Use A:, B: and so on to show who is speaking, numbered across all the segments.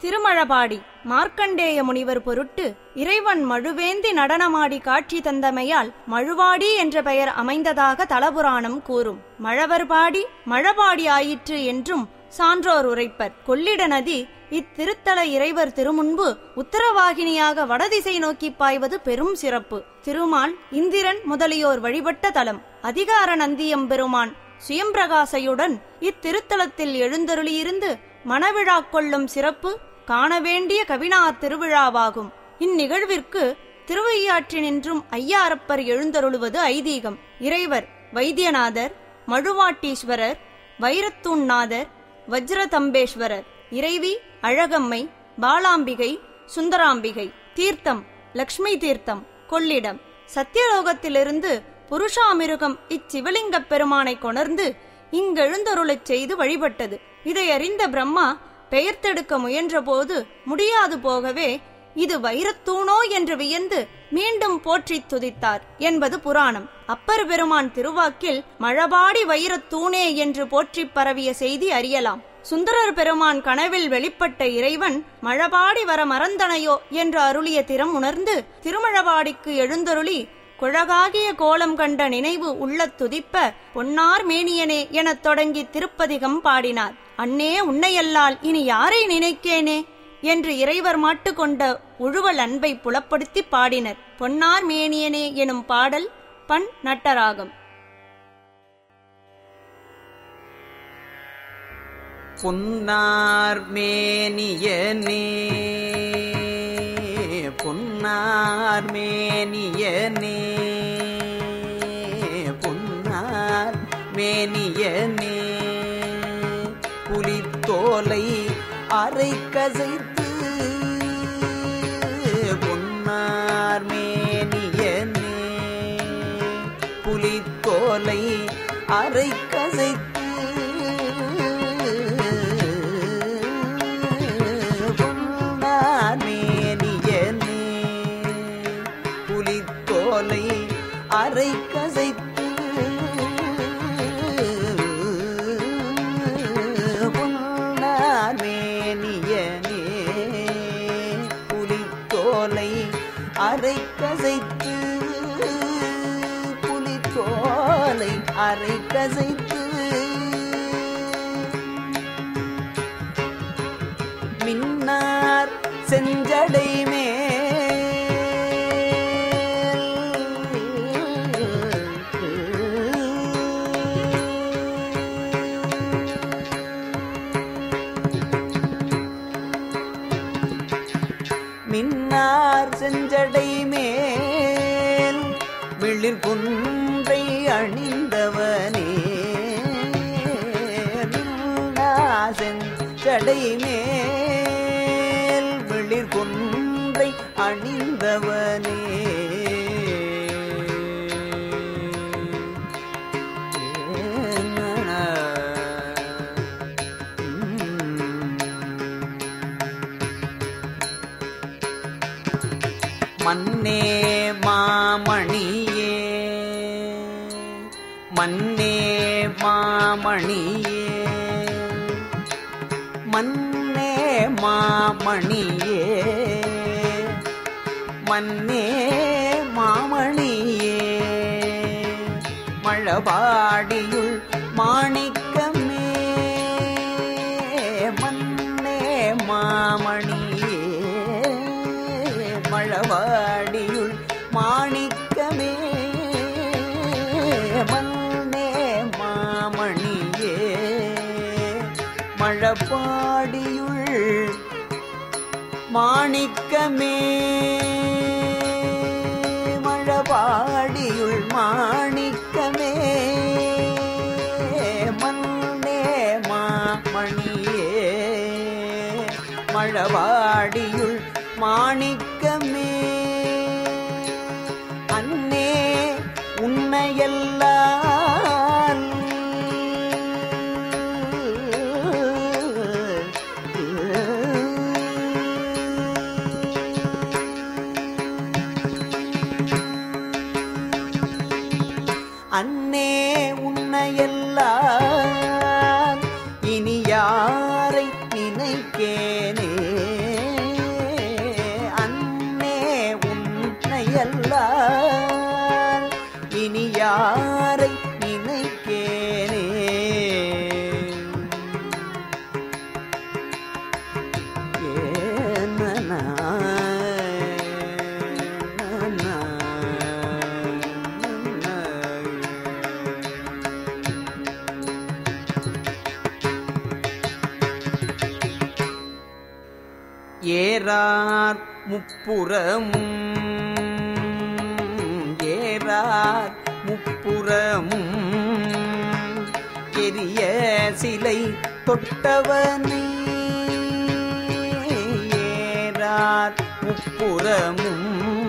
A: திருமழபாடி மார்க்கண்டேய முனிவர் பொருட்டு இறைவன் மழுவேந்தி நடனமாடி காட்சி தந்தமையால் மழுவாடி என்ற பெயர் அமைந்ததாக தலபுராணம் கூறும் மழவர்பாடி மழபாடி ஆயிற்று என்றும் சான்றோர் உரைப்பர் கொள்ளிட நதி இத்திருத்தல இறைவர் திருமுன்பு உத்தரவாகினியாக வடதிசை நோக்கி பாய்வது பெரும் சிறப்பு திருமால் இந்திரன் முதலியோர் வழிபட்ட தலம் அதிகார நந்தியம் பெருமான் சுயம்பிரகாசையுடன் இத்திருத்தலத்தில் எழுந்தருளியிருந்து மணவிழா கொள்ளும் சிறப்பு காண வேண்டிய கவினார் திருவிழாவாகும் இந்நிகழ்விற்கு திருவையாற்றினின்றும் ஐயாரப்பர் எழுந்தருளுவது ஐதீகம் இறைவர் வைத்தியநாதர் மழுவாட்டீஸ்வரர் வைரத்தூண்நாதர் வஜ்ரதம்பேஸ்வரர் இறைவி அழகம்மை பாலாம்பிகை சுந்தராம்பிகை தீர்த்தம் லக்ஷ்மி தீர்த்தம் கொள்ளிடம் சத்தியலோகத்திலிருந்து புருஷாமிருகம் இச்சிவலிங்கப் பெருமானை கொணர்ந்து இங்கெழுந்தருளச் செய்து வழிபட்டது இதை அறிந்த பிரம்மா பெயர்த்தெடுக்க முயன்றபோது முடியாது போகவே இது வைரத்தூணோ என்று வியந்து மீண்டும் போற்றித் துதித்தார் என்பது புராணம் அப்பர் பெருமான் திருவாக்கில் மழபாடி வைரத்தூணே என்று போற்றிப் பரவிய செய்தி அறியலாம் சுந்தரர் பெருமான் கனவில் வெளிப்பட்ட இறைவன் மழபாடி வர மறந்தனையோ என்று அருளிய திறம் உணர்ந்து திருமழபாடிக்கு எழுந்தருளி குழகாகிய கோலம் கண்ட நினைவு உள்ளத் துதிப்ப பொன்னார் மேனியனே எனத் தொடங்கி திருப்பதிகம் பாடினார் அன்னே உன்னையல்லால் இனி யாரை நினைக்கேனே என்று இறைவர் மாட்டு கொண்ட உழுவல் அன்பை புலப்படுத்தி பாடினர் பொன்னார் மேனியனே எனும் பாடல் பண் நட்டராகம்
B: பொன்னார் மேனியனே பொன்னார் மேனியனே பொன்னார் மேனியனே புலித்தோலை அரை கசைத்து பொன்னார் மேனியனே புலித்தோலை அரை கசைத்து பொன்னார் மேனியனே புலித்தோலை அரை கசைத்து பொன்னார் மேனியனே புலித்தோலை அரை கசைத்து புலித்தோலை அரை கசைத்து மின்னார் செஞ்சடை மின்னார் செஞ்சடை மேல் விளிர் குன்றை அணிந்தவனே மின்னார் செஞ்சடை மேல் விளிர் குன்றை அணிந்தவனே மன்னே மாமணியே மன்னே மாமணியே மன்னே மாமணியே மன்னே மாமணியே மழபாடியுள் மாணிக்கமே மன்னே மாமணியே மழவாடியுள் மாணிக்கமே மன்னே மாமணியே மழப்பாடியுள் மாணிக்கமே மழபாடியுள் மாணிக்கமே மன்னே மாமணியே மழவாடியுள் மாணிக்கமே அன்னே உன்னையெல்லாம் அன்னே உன்னையெல்லாம் இனி யாரை நினைக்கேனே ஏறார் முப்புறமும் ஏறார் முப்புறமும் எரிய சிலை தொட்டவனே ஏறார் முப்புறமும்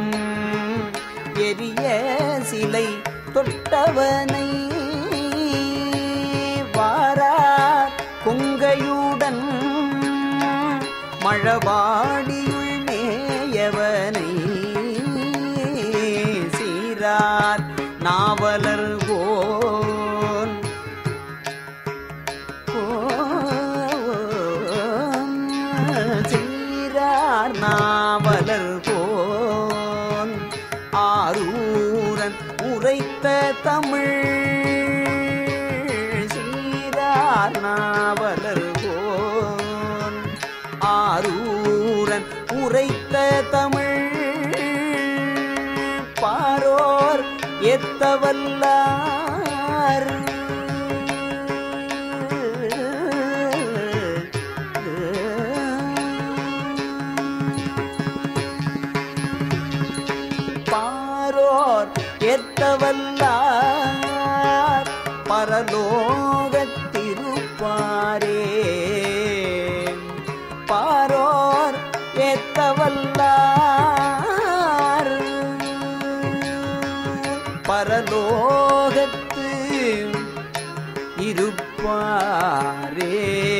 B: எரிய சிலை தொட்டவனை வாரார் கொங்கையுடன் மழவாடியுள் மேயவனை சீரார் நாவலர் கோன் சீரார் நாவலர் கோன் ஆரூரன் உரைத்த தமிழ் சீரார் நாவலர் கோன் ஆரூரன் உரைத்த தமிழ் பாரோர் எத்தவல்லார் பாரோர் எத்தவல்லார் பரலோகத்திருப்பாரே பாரோர் எத்தவல்லார் பரலோகத்து இருப்பாரே